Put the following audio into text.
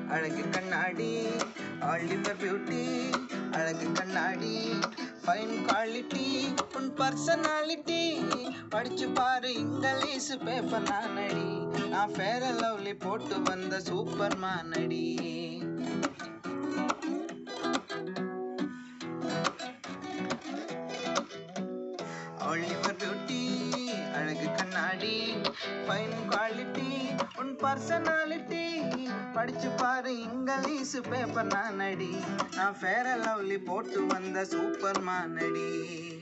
அழகு கண்ணாடி Oliver beauty அழகு கண்ணாடி ஃபைன் குவாலிட்டி உன் பர்சனாலிட்டி படிச்சு பாரு இங்கிலீஷ் பேப்பர் நானடி நான் ஃபேர் லவ்லி போட்டு வந்த சூப்பர் மானடி ஆலிவர் பியூட்டி அழகு கண்ணாடி ஃபைன் குவாலிட்டி உன் பர்சனாலிட்டி படிச்சு பாரு இங்கிலீஷ் பேப்பர் நானடி நான் ஃபேர் லவ்லி போட்டு வந்த சூப்பர் மானடி